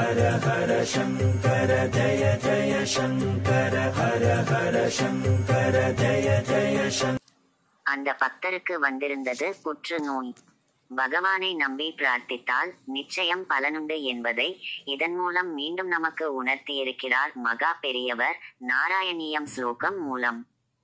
அந்த பக்தருக்கு வந்திருந்தது புற்றுநோய் பகவானை நம்பி பிரார்த்தித்தால் நிச்சயம் பலனுண்டு என்பதை இதன் மூலம் மீண்டும் நமக்கு உணர்த்தியிருக்கிறார் மகா பெரியவர் நாராயணியம் ஸ்லோகம் மூலம்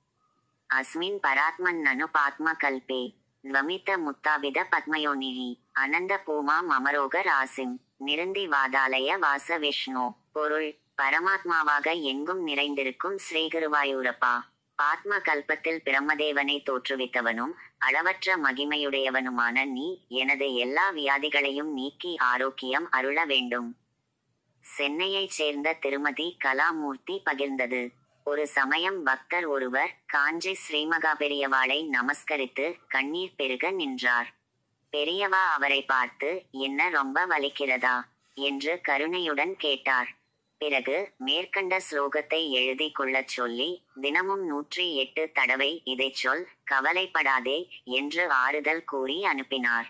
அஸ்மின் பராத்மன் நனு பாத்ம கல்பே த்வமித முத்தாபித பத்மயோனிஹி அனந்த பூமா மமரோக ராசிம் நிருந்தி வாதாலய வாச விஷ்ணு பொருள் பரமாத்மாவாக எங்கும் நிறைந்திருக்கும் ஸ்ரீகுருவாயூரப்பா பாத்ம கல்பத்தில் பிரம்மதேவனை தோற்றுவித்தவனும் அளவற்ற மகிமையுடையவனுமான நீ எனது எல்லா வியாதிகளையும் நீக்கி ஆரோக்கியம் அருள வேண்டும் சென்னையைச் சேர்ந்த திருமதி கலாமூர்த்தி பகிர்ந்தது ஒரு சமயம் பக்தர் ஒருவர் காஞ்சி ஸ்ரீமகா பெரியவாளை நமஸ்கரித்து கண்ணீர் பெருக நின்றார் பெரியவா அவரை பார்த்து என்ன ரொம்ப வலிக்கிறதா என்று கருணையுடன் கேட்டார் பிறகு மேற்கண்ட ஸ்லோகத்தை எழுதி கொள்ளச் சொல்லி தினமும் நூற்றி எட்டு தடவை இதைச் சொல் கவலைப்படாதே என்று ஆறுதல் கூறி அனுப்பினார்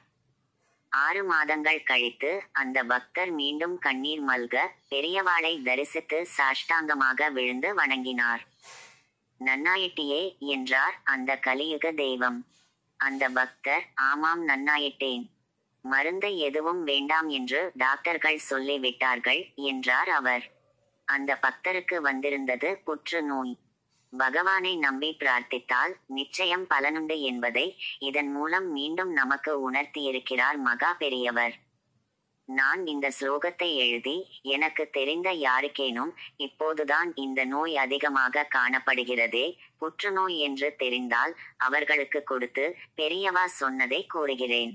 ஆறு மாதங்கள் கழித்து அந்த பக்தர் மீண்டும் கண்ணீர் மல்க பெரியவாளை தரிசித்து சாஷ்டாங்கமாக விழுந்து வணங்கினார் நன்னாயிட்டியே என்றார் அந்த கலியுக தெய்வம் அந்த பக்தர் ஆமாம் நன்னாயிட்டேன் மருந்தை எதுவும் வேண்டாம் என்று டாக்டர்கள் சொல்லிவிட்டார்கள் என்றார் அவர் அந்த பக்தருக்கு வந்திருந்தது புற்றுநோய் பகவானை நம்பி பிரார்த்தித்தால் நிச்சயம் பலனுண்டு என்பதை இதன் மூலம் மீண்டும் நமக்கு உணர்த்தியிருக்கிறார் மகா பெரியவர் நான் இந்த ஸ்லோகத்தை எழுதி எனக்கு தெரிந்த யாருக்கேனும் இப்போதுதான் இந்த நோய் அதிகமாக காணப்படுகிறதே புற்றுநோய் என்று தெரிந்தால் அவர்களுக்கு கொடுத்து பெரியவா சொன்னதை கூறுகிறேன்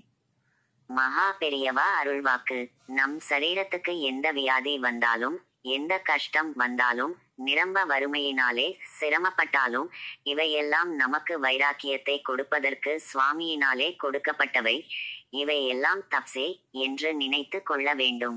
மகா பெரியவா அருள்வாக்கு நம் சரீரத்துக்கு எந்த வியாதி வந்தாலும் எந்த கஷ்டம் வந்தாலும் நிரம்ப வறுமையினாலே சிரமப்பட்டாலும் இவையெல்லாம் நமக்கு வைராக்கியத்தை கொடுப்பதற்கு சுவாமியினாலே கொடுக்கப்பட்டவை இவையெல்லாம் தப்சே என்று நினைத்து கொள்ள வேண்டும்